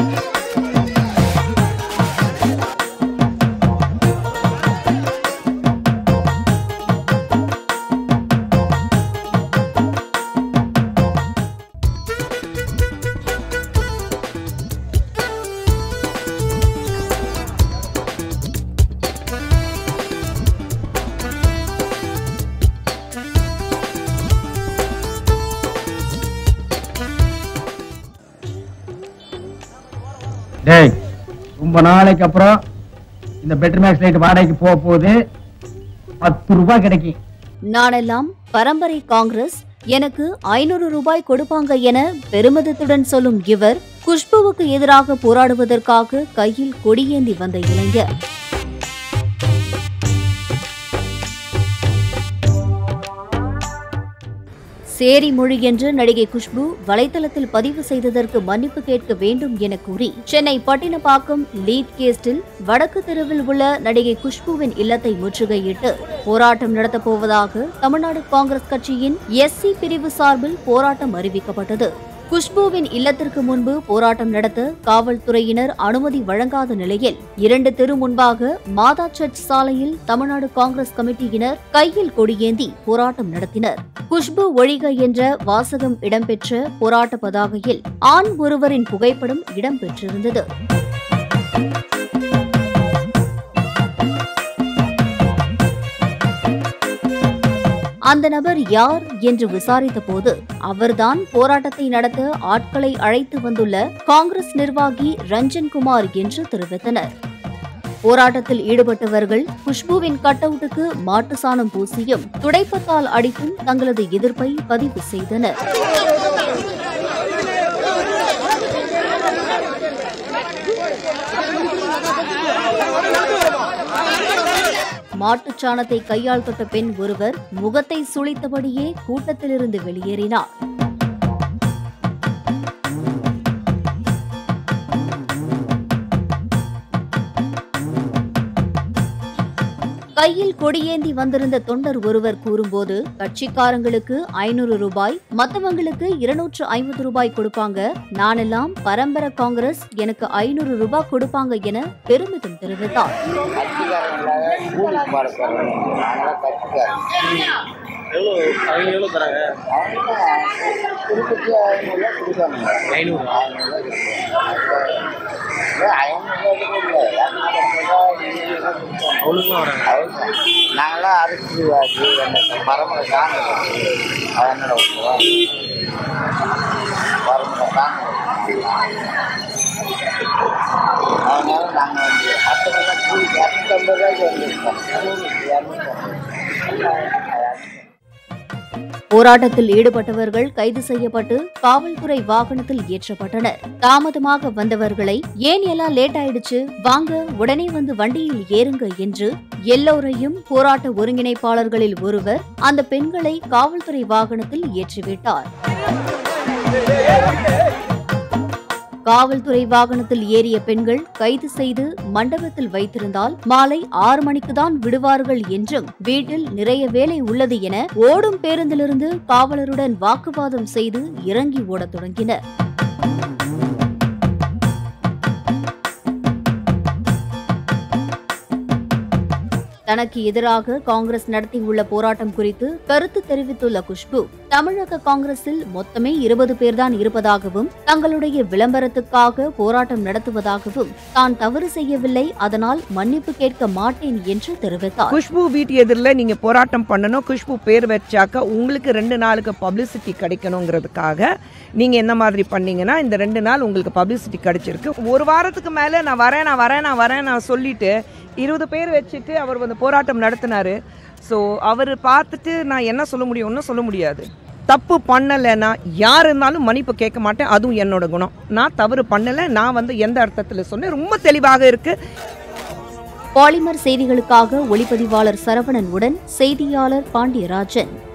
டேய் ரொம்ப நாளைக்கு அப்புறம் இந்த பெட்ரு மேக்ஸ் லைட் வாடகைக்கு போக போகுது பத்து ரூபாய் கிடைக்கும் நானெல்லாம் பரம்பரை காங்கிரஸ் எனக்கு ஐநூறு ரூபாய் கொடுப்பாங்க என பெருமிதத்துடன் சொல்லும் இவர் குஷ்புவுக்கு எதிராக போராடுவதற்காக கையில் கொடியேந்தி வந்த இளைஞர் சேரி மொழி என்று நடிகை குஷ்பு வலைதளத்தில் பதிவு செய்ததற்கு மன்னிப்பு கேட்க வேண்டும் என கூறி சென்னை பட்டினப்பாக்கம் லீட் கேஸ்டில் வடக்கு தெருவில் உள்ள நடிகை குஷ்புவின் இல்லத்தை முற்றுகையிட்டு போராட்டம் நடத்தப் போவதாக தமிழ்நாடு காங்கிரஸ் கட்சியின் எஸ்சி பிரிவு சார்பில் போராட்டம் அறிவிக்கப்பட்டது குஷ்புவின் இல்லத்திற்கு முன்பு போராட்டம் நடத்த காவல்துறையினர் அனுமதி வழங்காத நிலையில் இரண்டு தெரு முன்பாக மாதா சர்ச் சாலையில் தமிழ்நாடு காங்கிரஸ் கமிட்டியினர் கையில் கொடியேந்தி போராட்டம் நடத்தினர் குஷ்பு ஒழிக என்ற வாசகம் இடம்பெற்ற போராட்ட பதாகையில் ஆண் ஒருவரின் புகைப்படம் இடம்பெற்றிருந்தது அந்த நபர் யார் என்று விசாரித்த போது அவர்தான் போராட்டத்தை நடத்த ஆட்களை அழைத்து வந்துள்ள காங்கிரஸ் நிர்வாகி ரஞ்சன் குமார் என்று தெரிவித்தனர் போராட்டத்தில் ஈடுபட்டவர்கள் குஷ்புவின் கட் அவுட்டுக்கு மாட்டு சாணம் பூசியும் துடைப்பத்தால் அடித்தும் தங்களது எதிர்ப்பை பதிவு செய்தனர் மாட்டுச் சாணத்தை கையால் தொட்ட பெண் ஒருவர் முகத்தை சுளித்தபடியே கூட்டத்திலிருந்து வெளியேறினார் கையில் கொடியேந்தி வந்திருந்த தொண்டர் ஒருவர் கூறும்போது கட்சிக்காரங்களுக்கு ஐநூறு ரூபாய் மத்தவங்களுக்கு இருநூற்று ஐம்பது ரூபாய் கொடுப்பாங்க நானெல்லாம் பரம்பரை காங்கிரஸ் எனக்கு ஐநூறு ரூபாய் கொடுப்பாங்க என பெருமிதம் தெரிவித்தார் கட்சிக்காரங்களாக கூலி பார்க்கிறவங்க நாங்களாம் கட்சிக்காரங்க எவ்வளோ அவங்க எவ்வளோ தராங்க அவங்க குறிப்பிட்ட ஐநூறுரூவா கொடுக்காங்க ஐநூறு அவ்வளோக்குலாம் வராங்க நாங்களாம் அரசியல்வாதி அந்த பரம்பரை காங்கிரஸ் அதனோட பரம்பரை காங்கிரஸ் அதனால நாங்கள் வந்து அத்தனை கூலி இரநூத்தம்பது ரூபாய்க்கு வந்துருக்கோம் இரநூத்தம்பது போராட்டத்தில் ஈடுபட்டவர்கள் கைது செய்யப்பட்டு காவல்துறை வாகனத்தில் ஏற்றப்பட்டனர் தாமதமாக வந்தவர்களை ஏன் எல்லாம் லேட் ஆயிடுச்சு வாங்க உடனே வந்து வண்டியில் ஏறுங்க என்று எல்லோரையும் போராட்ட ஒருங்கிணைப்பாளர்களில் ஒருவர் அந்த பெண்களை காவல்துறை வாகனத்தில் ஏற்றிவிட்டார் காவல்துறை வாகனத்தில் ஏறிய பெண்கள் கைது செய்து மண்டபத்தில் வைத்திருந்தால் மாலை ஆறு மணிக்கு தான் விடுவார்கள் என்றும் வீட்டில் நிறைய வேலை உள்ளது என ஓடும் பேருந்திலிருந்து காவலருடன் வாக்குவாதம் செய்து இறங்கி ஓடத் தொடங்கினர் தனக்கு எதிராக காங்கிரஸ் நடத்தியுள்ள போராட்டம் குறித்து கருத்து தெரிவித்துள்ள குஷ்பு தமிழக காங்கிரஸில் மொத்தமே இருபது பேர்தான் இருப்பதாகவும் தங்களுடைய விளம்பரத்துக்காக போராட்டம் நடத்துவதாகவும் தான் தவறு செய்யவில்லை அதனால் மன்னிப்பு கேட்க மாட்டேன் என்று தெரிவித்தார் குஷ்பு வீட்டு எதிரில் நீங்க போராட்டம் பண்ணணும் குஷ்பு பேர் வச்சாக்க உங்களுக்கு ரெண்டு நாளுக்கு பப்ளிசிட்டி கிடைக்கணுங்கிறதுக்காக நீங்க என்ன மாதிரி பண்ணீங்கன்னா இந்த ரெண்டு நாள் உங்களுக்கு பப்ளிசிட்டி கிடைச்சிருக்கு ஒரு வாரத்துக்கு மேல நான் வரேன் நான் வரேன் நான் வரேன் நான் சொல்லிட்டு இருபது பேர் வச்சுட்டு அவர் வந்து போராட்டம் நடத்தினாரு ஸோ அவர் பார்த்துட்டு நான் என்ன சொல்ல முடியும் ஒன்றும் சொல்ல முடியாது தப்பு பண்ணலைன்னா யார் இருந்தாலும் மன்னிப்பு கேட்க மாட்டேன் அதுவும் என்னோட குணம் நான் தவறு பண்ணலை நான் வந்து எந்த அர்த்தத்தில் சொன்னேன் ரொம்ப தெளிவாக இருக்கு பாலிமர் செய்திகளுக்காக ஒளிப்பதிவாளர் சரவணன் உடன் செய்தியாளர் பாண்டியராஜன்